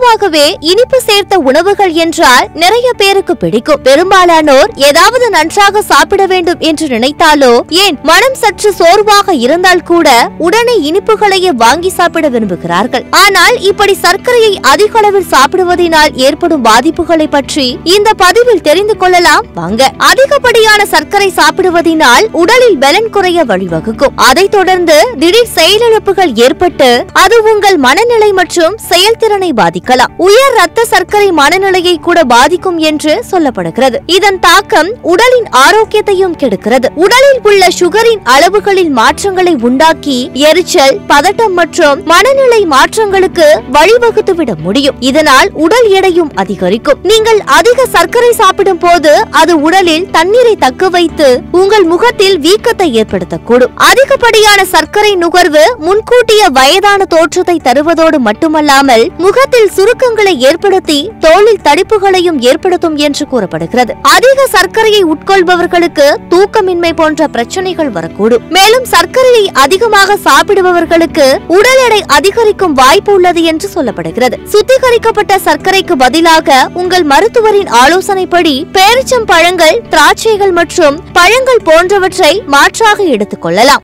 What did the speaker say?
பொதுவாகவே இனிப்பு சேர்த்த உணவுகள் என்றால் நிறைய பேருக்கு பிடிக்கும் பெரும்பாலானோர் ஏதாவது நன்றாக சாப்பிட வேண்டும் என்று நினைத்தாலோ ஏன் மனம் சற்று சோர்வாக இருந்தால் கூட உடனே இனிப்புகளையே வாங்கி சாப்பிட விரும்புகிறார்கள் ஆனால் இப்படி சர்க்கரையை அதிக அளவில் சாப்பிடுவதனால் ஏற்படும் பாதிப்புகளை பற்றி இந்த பதிவில் தெரிந்து கொள்ளலாம் வாங்க அதிகப்படியான சர்க்கரை சாப்பிடுவதனால் உடலில் பலன் குறைய வழிவகுக்கும் அதைத் தொடர்ந்து திடீர் செயலிழப்புகள் ஏற்பட்டு அது உங்கள் மனநிலை மற்றும் செயல்திறனை பாதிக்கலாம் உயர் ரத்த சர்க்கரை மனநிலையை கூட பாதிக்கும் என்று சொல்லப்படுகிறது இதன் தாக்கம் உடலின் ஆரோக்கியத்தையும் கெடுக்கிறது உடலில் உள்ள சுகரின் அளவுகளில் மாற்றங்களை உண்டாக்கி எரிச்சல் பதட்டம் மற்றும் மனநிலை மாற்றங்களுக்கு வழிவகுத்துவிட முடியும் இதனால் உடல் எடையும் அதிகரிக்கும் நீங்கள் அதிக சர்க்கரை சாப்பிடும் போது அது உடலில் தண்ணீரை தக்க வைத்து உங்கள் முகத்தில் வீக்கத்தை ஏற்படுத்தக்கூடும் அதிகப்படியான சர்க்கரை நுகர்வு முன்கூட்டிய வயதான தோற்றத்தை தருவதோடு மட்டுமல்லாமல் முகத்தில் சுருக்கங்களை ஏற்படுத்தி தோலில் தடிப்புகளையும் ஏற்படுத்தும் என்று கூறப்படுகிறது அதிக சர்க்கரையை உட்கொள்பவர்களுக்கு தூக்கமின்மை போன்ற பிரச்சனைகள் வரக்கூடும் மேலும் சர்க்கரையை அதிகமாக சாப்பிடுபவர்களுக்கு உடல் எடை அதிகரிக்கும் வாய்ப்பு உள்ளது என்று சொல்லப்படுகிறது சுத்திகரிக்கப்பட்ட சர்க்கரைக்கு பதிலாக உங்கள் மருத்துவரின் ஆலோசனைப்படி பேரிச்சம் பழங்கள் திராட்சைகள் மற்றும் பழங்கள் போன்றவற்றை மாற்றாக எடுத்துக் கொள்ளலாம்